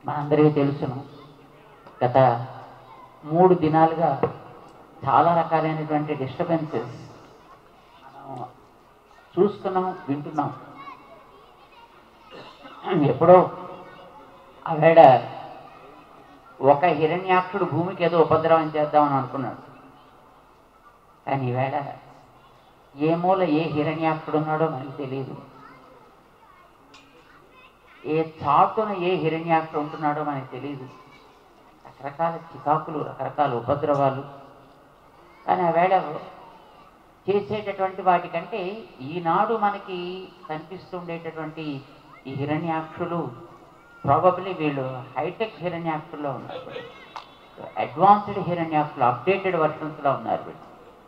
మనందరికీ తెలుసును గత మూడు దినాలుగా చాలా రకాలైనటువంటి డిస్టర్బెన్సెస్ మనం చూస్తున్నాం వింటున్నాం ఎప్పుడో ఆవేళ ఒక హిరణ్యాక్షుడు భూమికి ఏదో ఉపద్రవం చేద్దామని అనుకున్నాడు కానీ ఈవేళ ఏ మూల ఏ హిరణ్యాక్షుడు ఉన్నాడో మనకు తెలియదు ఏ చాటున ఏ హిరణ్యాక్షుడు ఉంటున్నాడో మనకు తెలియదు రకరకాల చికాకులు రకరకాల ఉపద్రవాలు కానీ ఆవేళ చేసేటటువంటి వాటికంటే ఈనాడు మనకి కనిపిస్తుండేటటువంటి ఈ హిరణ్యాక్షులు ప్రాబబ్లీ వీళ్ళు హైటెక్ హిరణ్యాక్షుల్లో ఉన్నారు అడ్వాన్స్డ్ హిరణ్యాక్షులు అప్డేటెడ్ వర్షన్స్లో ఉన్నారు వీళ్ళు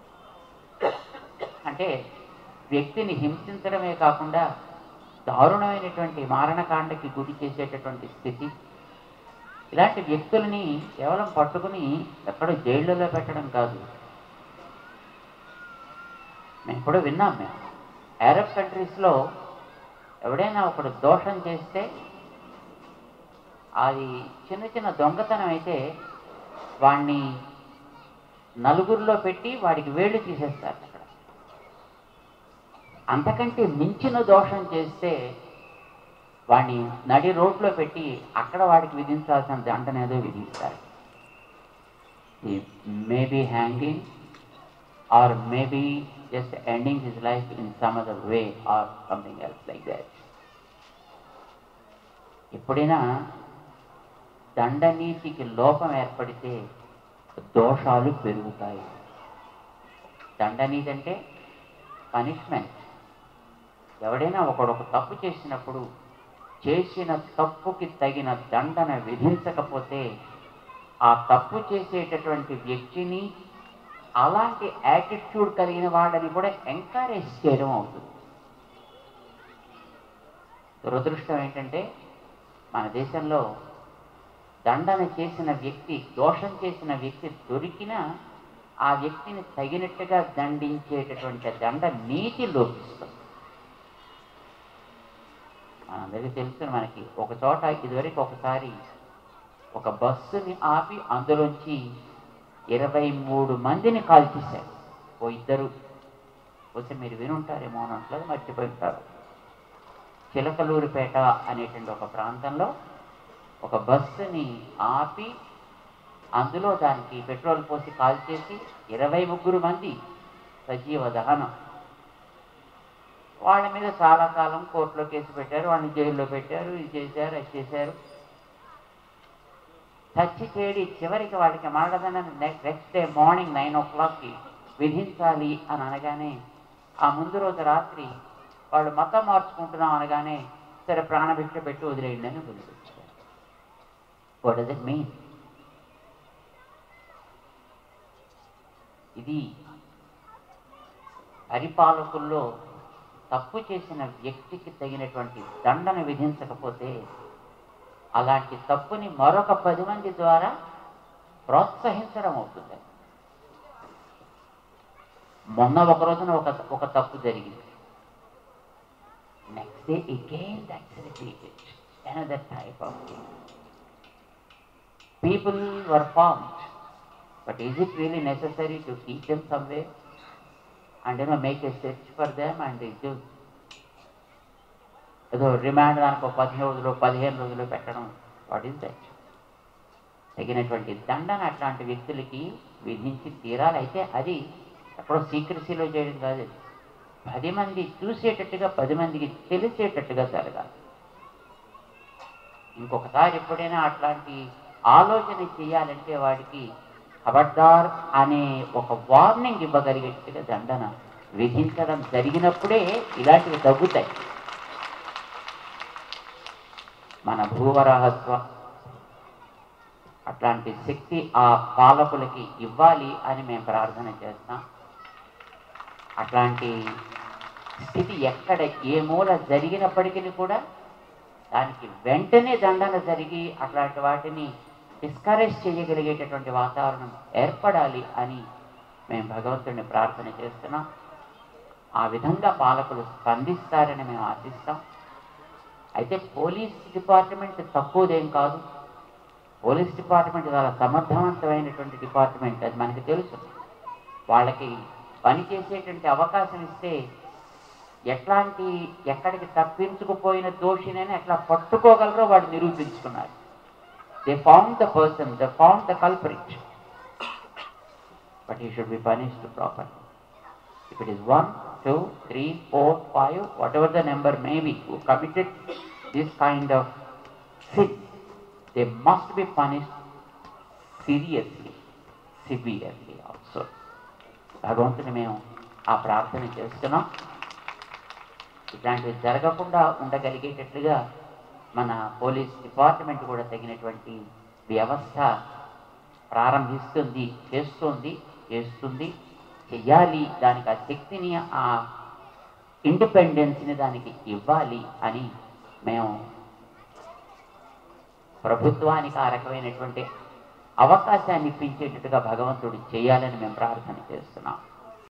అంటే వ్యక్తిని హింసించడమే కాకుండా దారుణమైనటువంటి మారణకాండకి గురి చేసేటటువంటి స్థితి ఇలాంటి వ్యక్తులని కేవలం పట్టుకుని ఎక్కడో జైళ్ళలో పెట్టడం కాదు మేము కూడా విన్నాం మేము అరబ్ కంట్రీస్లో ఎవడైనా ఒకడు దోషం చేస్తే అది చిన్న చిన్న దొంగతనం అయితే వాడిని నలుగురిలో పెట్టి వాడికి వేళ్ళు తీసేస్తారు అక్కడ అంతకంటే మించిన దోషం చేస్తే వాడిని నడి రోడ్లో పెట్టి అక్కడ వాడికి విధించాల్సిన దండనేదో విధిస్తారు maybe hanging or maybe just ending his life in some other way or something else like that ఎప్పుడైనా దండనీతికి లోపం ఏర్పడితే దోషాలు పెరుగుతాయి దండనీతి అంటే పనిష్మెంట్ ఎవడైనా ఒకడు ఒక తప్పు చేసినప్పుడు చేసిన తప్పుకి తగిన దండన విధించకపోతే ఆ తప్పు చేసేటటువంటి వ్యక్తిని అలాంటి యాటిట్యూడ్ కలిగిన వాళ్ళని కూడా ఎంకరేజ్ చేయడం అవుతుంది దురదృష్టం ఏంటంటే మన దేశంలో దండన చేసిన వ్యక్తి దోషం చేసిన వ్యక్తి దొరికినా ఆ వ్యక్తిని తగినట్టుగా దండించేటటువంటి దండ నీతి లోపిస్తుంది మనందరికీ తెలుసు మనకి ఒక చోట ఇదివరకు ఒకసారి ఒక బస్సుని ఆపి అందులోంచి ఇరవై మూడు మందిని కాల్చేశారు ఓ ఇద్దరు వచ్చి మీరు వినుంటారేమో అన్నట్లుగా మర్చిపోయి ఉంటారు చిలకలూరిపేట అనేటువంటి ఒక ప్రాంతంలో ఒక బస్సుని ఆపి అందులో దానికి పెట్రోల్ పోసి కాల్చేసి ఇరవై ముగ్గురు మంది సజీవ దహనం వాళ్ళ మీద చాలా కాలం కోర్టులో కేసు పెట్టారు వాళ్ళని జైల్లో పెట్టారు ఇది చేశారు అది చేశారు చచ్చి చేడి చివరికి వాళ్ళకి మరణదండన నెక్స్ట్ డే మార్నింగ్ నైన్ ఓ క్లాక్కి విధించాలి అని అనగానే ఆ ముందు రోజు రాత్రి వాళ్ళు మతం మార్చుకుంటున్నాం అనగానే సరే ప్రాణభిక్ష పెట్టి వదిలేయండి అని వదిలిపెట్టారు వాట్ డస్ ఇట్ మీన్ ఇది పరిపాలకుల్లో తప్పు చేసిన వ్యక్తికి తగినటువంటి దండన విధించకపోతే అలాంటి తప్పుని మరొక పది మంది ద్వారా ప్రోత్సహించడం అవుతుంది మొన్న ఒక రోజున ఒక ఒక తప్పు జరిగింది next day again that's repeated another type of thing people were formed but is it really necessary to teach them someway and you know make a search for them and ఇది ఏదో రిమాండ్ దానికి ఒక పదిహేను రోజులు పదిహేను రోజులు పెట్టడం వాట్ ఈస్ దట్ తగినటువంటి దండన అట్లాంటి వ్యక్తులకి విధించి తీరాలి అయితే అది ఎక్కడో సీక్రసీలో చేయడం కాదు అది. పది మంది చూసేటట్టుగా పది మందికి తెలిసేటట్టుగా జరగాలి ఇంకొకసారి ఎప్పుడైనా అట్లాంటి ఆలోచన చేయాలంటే వాడికి ఖబర్దార్ అనే ఒక వార్నింగ్ ఇవ్వగలిగేట్టుగా దండన విధించడం జరిగినప్పుడే ఇలాంటివి తగ్గుతాయి మన భూవరాహస్వ అట్లాంటి శక్తి ఆ పాలకులకి ఇవ్వాలి అని మేము ప్రార్థన చేస్తాం అట్లాంటి స్థితి ఎక్కడ ఏ మూల జరిగినప్పటికీ కూడా దానికి వెంటనే దండన జరిగి అట్లాంటి వాటిని డిస్కరేజ్ చేయగలిగేటటువంటి వాతావరణం ఏర్పడాలి అని మేము భగవంతుడిని ప్రార్థన చేస్తున్నాం ఆ విధంగా పాలకులు స్పందిస్తారని మేము ఆశిస్తాం అయితే పోలీస్ డిపార్ట్మెంట్ తక్కువదేం కాదు పోలీస్ డిపార్ట్మెంట్ చాలా సమర్థవంతమైనటువంటి డిపార్ట్మెంట్ అది మనకి తెలుసు వాళ్ళకి పని చేసేటువంటి అవకాశం ఇస్తే ఎట్లాంటి ఎక్కడికి తప్పించుకుపోయిన దోషినైనా ఎట్లా పట్టుకోగలరో వాడు నిరూపించుకున్నారు they found the person they found the culprit but he should be punished properly if it is one, two, three, four, five, whatever the number may be, who committed this kind of sin, they must be punished seriously, severely also. భగవంతుని మేము ఆ ప్రార్థన చేస్తున్నాం ఇట్లాంటివి జరగకుండా ఉండగలిగేటట్లుగా మన police department కూడా తగినటువంటి వ్యవస్థ ప్రారంభిస్తుంది చేస్తుంది చేస్తుంది చెయ్యాలి దానికి ఆ శక్తిని ఆ ఇండిపెండెన్స్ని దానికి ఇవ్వాలి అని మేము ప్రభుత్వానికి ఆ రకమైనటువంటి అవకాశాన్ని ఇప్పించేటట్టుగా భగవంతుడు చేయాలని మేము ప్రార్థన చేస్తున్నాం